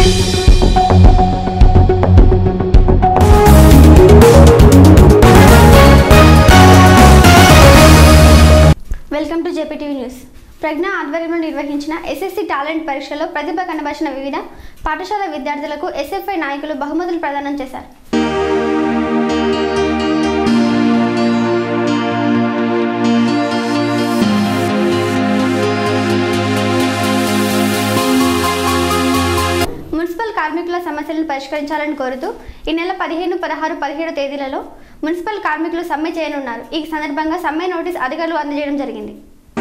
welcome to JPTV news Pragna ఆధ్వర్యంలో నిర్వహించిన SSC talent పరీక్షలో ప్రతిభ కనబరిచిన వివిధ పాఠశాల విద్యార్థులకు ఎస్ఎఫ్ఐ నాయకులు బహుమతులు ప్రదానం చేశారు మున్సిపల్ కార్మికుల సమస్యలను పరిష్కరించాలని కోరుతూ ఈ నెల పదిహేను పదహారు పదిహేడు తేదీలలో మున్సిపల్ కార్మికులు సమ్మె చేయనున్నారు ఈ సందర్భంగా సమ్మె నోటీస్ అధికారులు అందజేయడం జరిగింది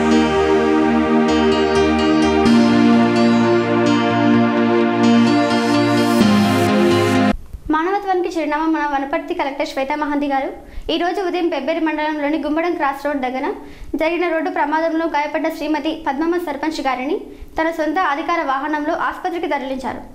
మానవత్వానికి చిరునామా మన వనపర్తి కలెక్టర్ శ్వేతా మహంతి గారు ఈ రోజు ఉదయం పెబ్బేరి మండలంలోని గుమ్మడం క్రాస్ రోడ్ దగ్గర జరిగిన రోడ్డు ప్రమాదంలో గాయపడ్డ శ్రీమతి పద్మమ్మ సర్పంచ్ గారిని తన సొంత అధికార వాహనంలో ఆసుపత్రికి తరలించారు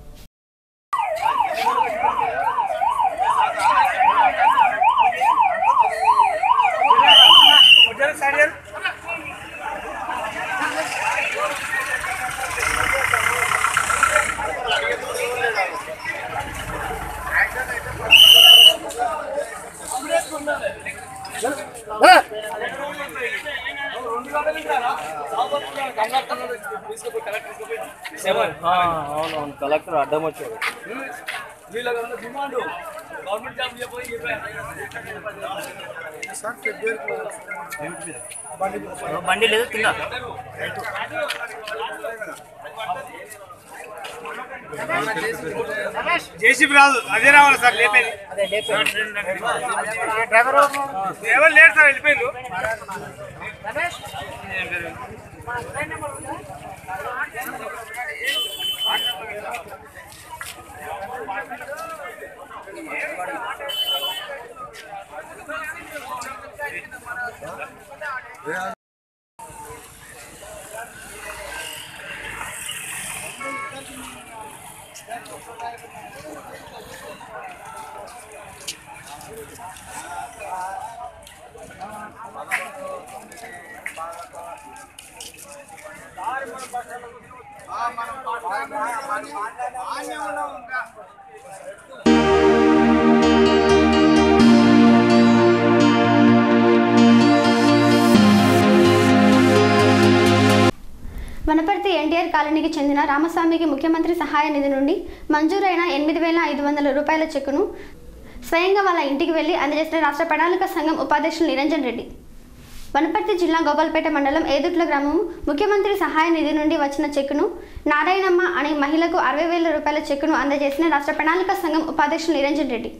అవునవును కలెక్టర్ అడ్డం వచ్చాడు బండి లేదు కింద జేసీబీ రాదు అదే రావాలి సార్ లేపేది ఎవరు లేరు సార్ వెళ్ళిపోయారు వనపర్తి ఎన్టీఆర్ కాలనీకి చెందిన రామస్వామికి ముఖ్యమంత్రి సహాయ నిధి నుండి మంజూరైన ఎనిమిది వేల ఐదు వందల రూపాయల చెక్కును స్వయంగా వాళ్ళ ఇంటికి వెళ్లి అందజేసిన రాష్ట్ర ప్రణాళిక సంఘం ఉపాధ్యక్షులు నిరంజన్ రెడ్డి వనపర్తి జిల్లా గోపాల్పేట మండలం ఏదుట్ల గ్రామం ముఖ్యమంత్రి సహాయ నిధి నుండి వచ్చిన చెక్కును నారాయణమ్మ అనే మహిళకు అరవై వేల రూపాయల చెక్కును అందజేసిన రాష్ట్ర ప్రణాళిక సంఘం ఉపాధ్యక్షులు నిరంజన్ రెడ్డి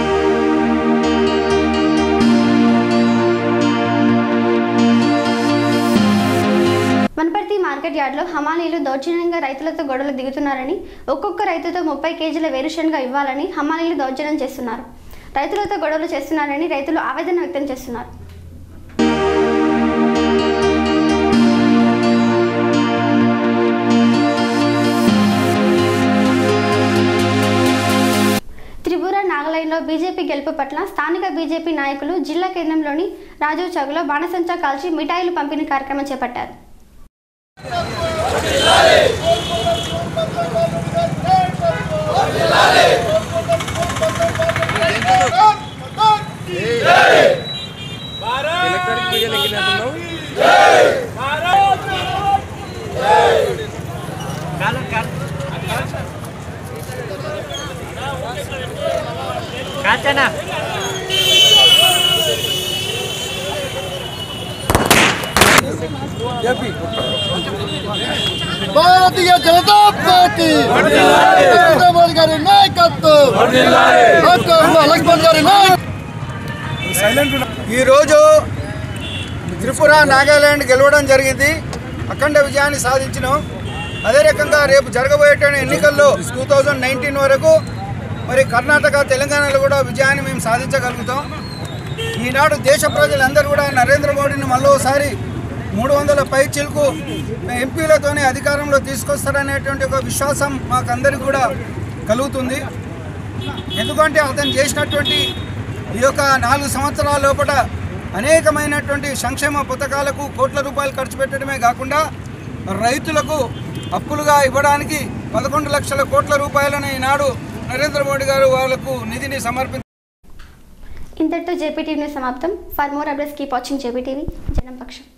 వనపర్తి మార్కెట్ యార్డ్లో హమాలీలు దౌర్జన్యంగా రైతులతో గొడవలు దిగుతున్నారని ఒక్కొక్క రైతుతో ముప్పై కేజీల వేరుశనగ ఇవ్వాలని హమాలీలు దౌర్జన్యం చేస్తున్నారు రైతులతో గొడవలు చేస్తున్నారని రైతులు ఆవేదన వ్యక్తం చేస్తున్నారు త్రిపుర నాగలయంలో బీజేపీ గెలుపు పట్ల స్థానిక బీజేపీ నాయకులు జిల్లా కేంద్రంలోని రాజీవ్ చౌక్లో బాణసంచా కాల్చి మిఠాయిలు పంపిణీ కార్యక్రమం చేపట్టారు కాచనా భారతీయ జనతా పార్టీ నరేంద్ర మోదీ గారి నాయకత్వం డాక్టర్ లక్ష్మణ్ గారి నాయకత్వం ఈరోజు త్రిపుర నాగాలాండ్ గెలవడం జరిగింది అఖండ విజయాన్ని సాధించినాం అదే రకంగా రేపు జరగబోయేట ఎన్నికల్లో టూ థౌజండ్ నైన్టీన్ వరకు మరి కర్ణాటక తెలంగాణలో కూడా విజయాన్ని మేము సాధించగలుగుతాం ఈనాడు దేశ ప్రజలందరూ కూడా నరేంద్ర మోడీని మళ్ళోసారి మూడు వందల పై చిలుకు ఎంపీలతోనే అధికారంలో తీసుకొస్తారనేటువంటి ఒక విశ్వాసం మాకందరికి కూడా కలుగుతుంది ఎందుకంటే అతను చేసినటువంటి ఈ యొక్క నాలుగు సంవత్సరాల లోపల అనేకమైనటువంటి సంక్షేమ పథకాలకు కోట్ల రూపాయలు ఖర్చు పెట్టడమే కాకుండా రైతులకు అప్పులుగా ఇవ్వడానికి పదకొండు లక్షల కోట్ల రూపాయలను ఈనాడు నరేంద్ర మోడీ గారు వాళ్లకు నిధిని సమర్పి ఇంతటితో జేపీ టీవీ న్యూస్ సమాప్తం for more updates keep watching JP TV జనం పక్షం